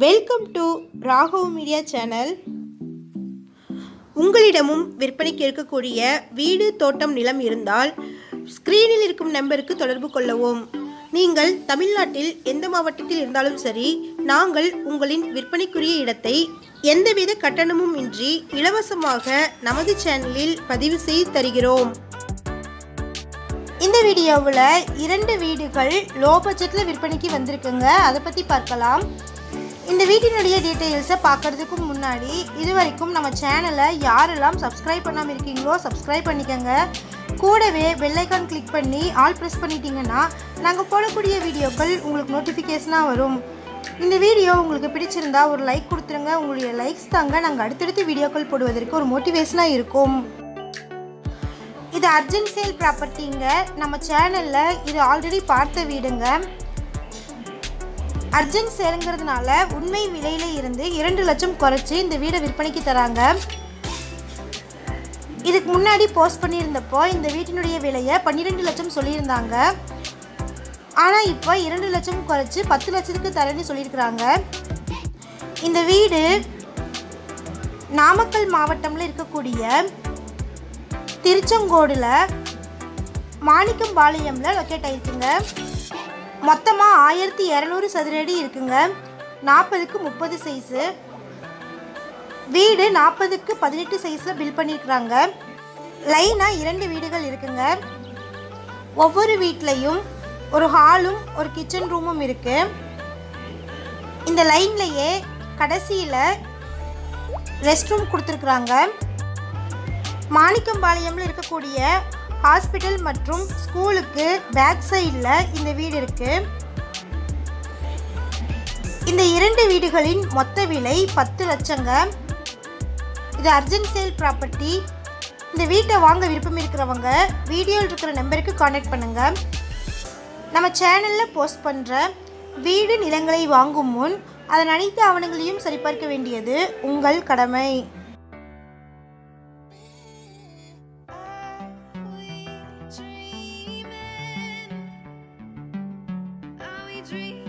Welcome to Raghav media channel உங்களிடமும் விற்பனைக்கு இருக்கக்கூடிய வீடு தோட்டம் நிலம் இருந்தால் ஸ்க்ரீனில் இருக்கும் நம்பருக்கு தொடர்பு கொள்ளவும் நீங்கள் தமிழ்நாட்டில் எந்த மாவட்டத்தில் இருந்தாலும் சரி நாங்கள் உங்களின் விற்பனைக்குரிய இடத்தை எந்தவித கட்டணமும் இன்றி இலவசமாக நமது சேனலில் பதிவு செய்து தருகிறோம் இந்த வீடியோவில் இரண்டு வீடுகள் லோ பட்ஜெட்டில் விற்பனைக்கு வந்திருக்குங்க அதை பற்றி பார்க்கலாம் இந்த வீட்டினுடைய டீட்டெயில்ஸை பார்க்கறதுக்கு முன்னாடி இது வரைக்கும் நம்ம சேனலை யாரெல்லாம் சப்ஸ்கிரைப் பண்ணாமல் இருக்கீங்களோ சப்ஸ்கிரைப் பண்ணிக்கோங்க கூடவே பெல்லைக்கான் கிளிக் பண்ணி ஆல் ப்ரெஸ் பண்ணிட்டீங்கன்னா நாங்கள் போடக்கூடிய வீடியோக்கள் உங்களுக்கு நோட்டிஃபிகேஷனாக வரும் இந்த வீடியோ உங்களுக்கு பிடிச்சிருந்தா ஒரு லைக் கொடுத்துருங்க உங்களுடைய லைக்ஸ் தாங்க நாங்கள் அடுத்தடுத்து வீடியோக்கள் போடுவதற்கு ஒரு மோட்டிவேஷனாக இருக்கும் இது அர்ஜென்ட் சேல் ப்ராப்பர்ட்டிங்க நம்ம சேனலில் இது ஆல்ரெடி பார்த்த வீடுங்க அர்ஜென்ட் சேலுங்கிறதுனால உண்மை விலையில இருந்து இரண்டு லட்சம் குறைச்சி இந்த வீடை விற்பனைக்கு தராங்க இதுக்கு முன்னாடி போஸ்ட் பண்ணியிருந்தப்போ இந்த வீட்டினுடைய விலையை பன்னிரெண்டு லட்சம் சொல்லியிருந்தாங்க ஆனால் இப்போ இரண்டு லட்சம் குறைச்சி பத்து லட்சத்துக்கு தரேன்னு சொல்லியிருக்கிறாங்க இந்த வீடு நாமக்கல் மாவட்டம்ல இருக்கக்கூடிய திருச்செங்கோடில் மாணிக்கம்பாளையம்ல லொக்கேட் ஆயிருக்குங்க மொத்தமாக ஆயிரத்தி இரநூறு சதுர அடி இருக்குங்க நாற்பதுக்கு முப்பது சைஸு வீடு நாற்பதுக்கு பதினெட்டு சைஸில் பில் பண்ணியிருக்கிறாங்க லைனாக இரண்டு வீடுகள் இருக்குங்க ஒவ்வொரு வீட்லேயும் ஒரு ஹாலும் ஒரு கிச்சன் ரூமும் இருக்குது இந்த லைன்லையே கடைசியில் ரெஸ்ட் ரூம் கொடுத்துருக்குறாங்க மாணிக்கம்பாளையம்ல இருக்கக்கூடிய ஹாஸ்பிட்டல் மற்றும் ஸ்கூலுக்கு பேக் சைடில் இந்த வீடு இருக்கு இந்த இரண்டு வீடுகளின் மொத்த விலை பத்து லட்சங்க இது அர்ஜென்ட் சேல் ப்ராப்பர்ட்டி இந்த வீட்டை வாங்க விருப்பம் இருக்கிறவங்க வீடியோவில் இருக்கிற நம்பருக்கு காண்டாக்ட் பண்ணுங்க நம்ம சேனலில் போஸ்ட் பண்ணுற வீடு நிலங்களை வாங்கும் முன் அதன் அனைத்து ஆவணங்களையும் சரிபார்க்க வேண்டியது உங்கள் கடமை dreaming? Are we dreaming?